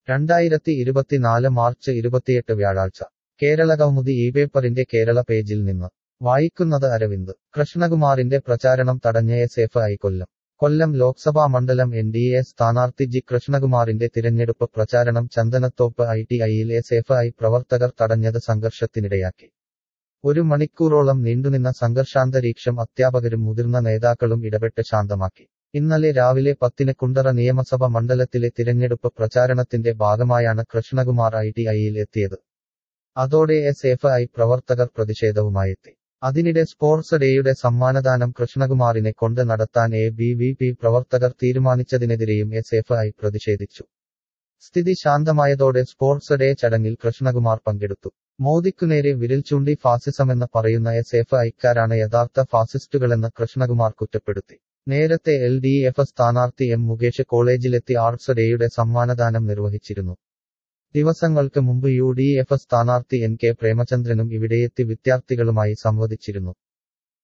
രണ്ടായിരത്തി ഇരുപത്തിനാല് മാർച്ച് ഇരുപത്തിയെട്ട് വ്യാഴാഴ്ച കേരള കൗമുദി ഈ പേപ്പറിന്റെ കേരള പേജിൽ നിന്ന് വായിക്കുന്നത് അരവിന്ദ് കൃഷ്ണകുമാറിന്റെ പ്രചാരണം തടഞ്ഞ S F I Kollam Kollam Lok Sabha മണ്ഡലം എൻ ഡി എ സ്ഥാനാർത്ഥി ജി കൃഷ്ണകുമാറിന്റെ തിരഞ്ഞെടുപ്പ് പ്രചാരണം ചന്ദനത്തോപ്പ് ഐ ടി ഐയിൽ എസ് എഫ് ഐ പ്രവർത്തകർ തടഞ്ഞത് സംഘർഷത്തിനിടയാക്കി ഒരു മണിക്കൂറോളം നീണ്ടുനിന്ന സംഘർഷാന്തരീക്ഷം അധ്യാപകരും മുതിർന്ന നേതാക്കളും ഇടപെട്ട് ശാന്തമാക്കി ഇന്നലെ രാവിലെ പത്തിന് കുണ്ടറ നിയമസഭ മണ്ഡലത്തിലെ തിരഞ്ഞെടുപ്പ് പ്രചാരണത്തിന്റെ ഭാഗമായാണ് കൃഷ്ണകുമാർ ഐ ടി ഐയിൽ എത്തിയത് അതോടെ എസ് എഫ് ഐ പ്രവർത്തകർ പ്രതിഷേധവുമായെത്തി അതിനിടെ സ്പോർട്സ് ഡേയുടെ സമ്മാനദാനം കൃഷ്ണകുമാറിനെ കൊണ്ട് നടത്താൻ എ ബി വി പി പ്രവർത്തകർ തീരുമാനിച്ചതിനെതിരെയും എസ് എഫ് ഐ പ്രതിഷേധിച്ചു സ്ഥിതി ശാന്തമായതോടെ സ്പോർട്സ് ഡേ ചടങ്ങിൽ കൃഷ്ണകുമാർ പങ്കെടുത്തു മോദിക്കുനേരെ വിരൽ ചൂണ്ടി ഫാസിസമെന്ന് പറയുന്ന എസ് എഫ് ഐക്കാരാണ് യഥാർത്ഥ ഫാസിസ്റ്റുകളെന്ന് കൃഷ്ണകുമാർ കുറ്റപ്പെടുത്തി നേരത്തെ എൽ ഡി എഫ് സ്ഥാനാർത്ഥി എം മുകേഷ് കോളേജിലെത്തി ആർട്സ് ഡേയുടെ സമ്മാനദാനം നിർവഹിച്ചിരുന്നു ദിവസങ്ങൾക്ക് മുമ്പ് യു ഡി എഫ് സ്ഥാനാർത്ഥി എൻ കെ പ്രേമചന്ദ്രനും ഇവിടെയെത്തി വിദ്യാർത്ഥികളുമായി സംവദിച്ചിരുന്നു